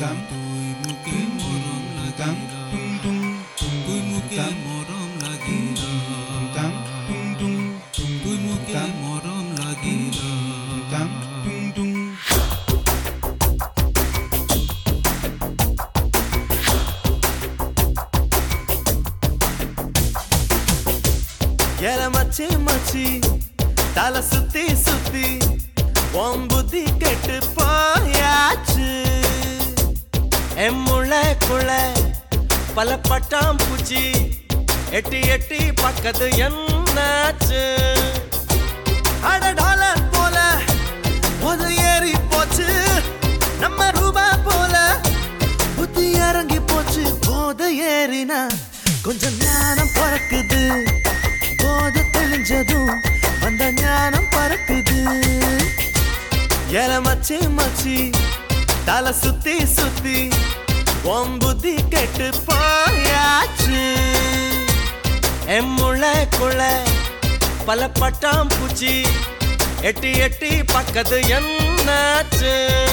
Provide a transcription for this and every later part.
তুই মুখে মরম লাগিরা তুই মুখে মরম লাগিরা তুই মুখে মরম লাগিরা எல மச்சி மச்சி தலை சுத்தி சுத்தி உன் புத்தி கெட்டு போயாச்சு என் முளைக்குள்ள பல பட்டாம் பூச்சி எட்டி எட்டி பக்கத்து என்னாச்சு அட டாலர் போல ஒரு ஏறி போச்சு நம்ம ரூபா போல புத்தி இறங்கி போச்சு போத ஏறினா கொஞ்சம் ஞானம் பறக்குது போத தெளிஞ்சதும் அந்த ஞானம் பறக்குது எல மச்சி மச்சி தலை சுத்தி சுத்தி உன் புத்தி கெட்டு போயாச்சு என் முளைக்குள்ள பல பட்டாம் பூச்சி எட்டி எட்டி பக்கத்து என்னாச்சு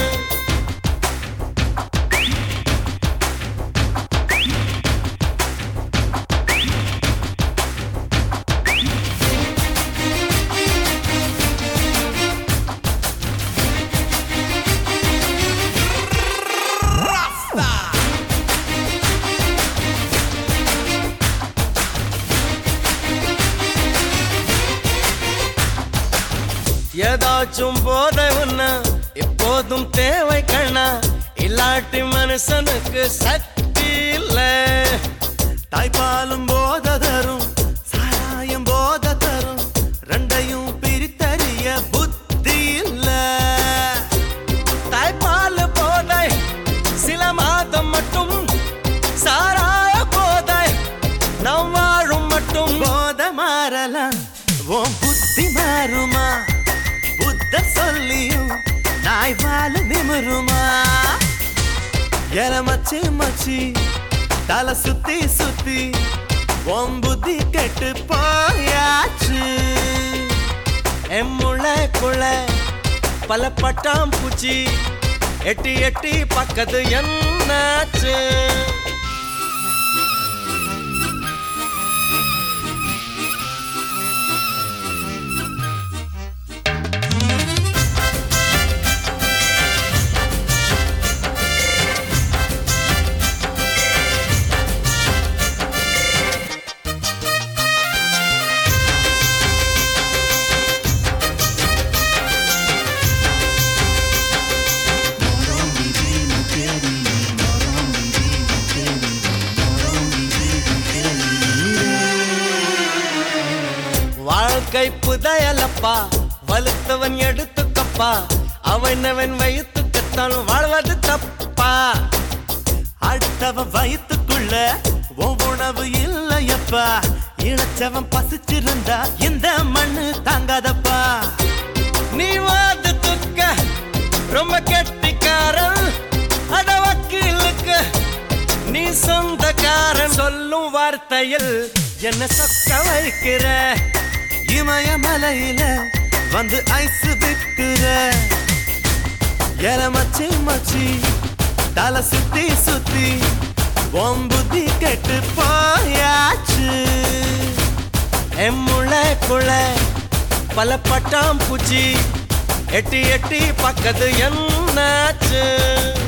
ஏதாச்சும் போதை உன்ன இப்போதும் தேவை கண்ணா இல்லாட்டி மனுஷனுக்கு சக்தி இல்ல தாய்ப்பாலும் போத தரும் சாராயம் போத தரும் ரெண்டையும் பிரித்தறிய புத்தி இல்ல தாய்ப்பால் போதை சில மாதம் மட்டும் சாராய போதை நாம் வாழும் மட்டும் போத மாறலாம் உன் புத்தி மாறுமா புத்த சொல்லியும் நாய் வாழ நிமிருமா எல மச்சி மச்சி தலை சுத்தி சுத்தி உன் புத்தி கெட்டு போயாச்சு என் முளைக்குள்ள பல பட்டாம் பூச்சி எட்டி எட்டி பக்கத்து என்னாச்சு வாழ்க்கை புதையலப்பா வலுத்தவன் எடுத்துக்கப்பா அவனவன் வயிற்றுக்குத்தான் வாழ்வது தப்பா அடுத்தவன் வயிற்றுக்குள்ள உன் உணவு இல்லையப்பா இழைச்சவன் பசிச்சிருந்தா இந்த மண்ணு தாங்காதப்பா நீ வாது துக்க ரொம்ப கெட்டிக்காரன் அட வக்கீலுக்கு நீ சொந்தக்காரன் சொல்லும் வார்த்தையில் என்ன சொக்க வைக்கிற இமயமலையில வந்து ஐஸ் விற்கிற எல மச்சி மச்சி தலை சுத்தி சுத்தி உன் புத்தி கெட்டு போயாச்சு என் முளைக்குள்ள பல பட்டாம் பூச்சி எட்டி எட்டி பக்கத்து என்னாச்சு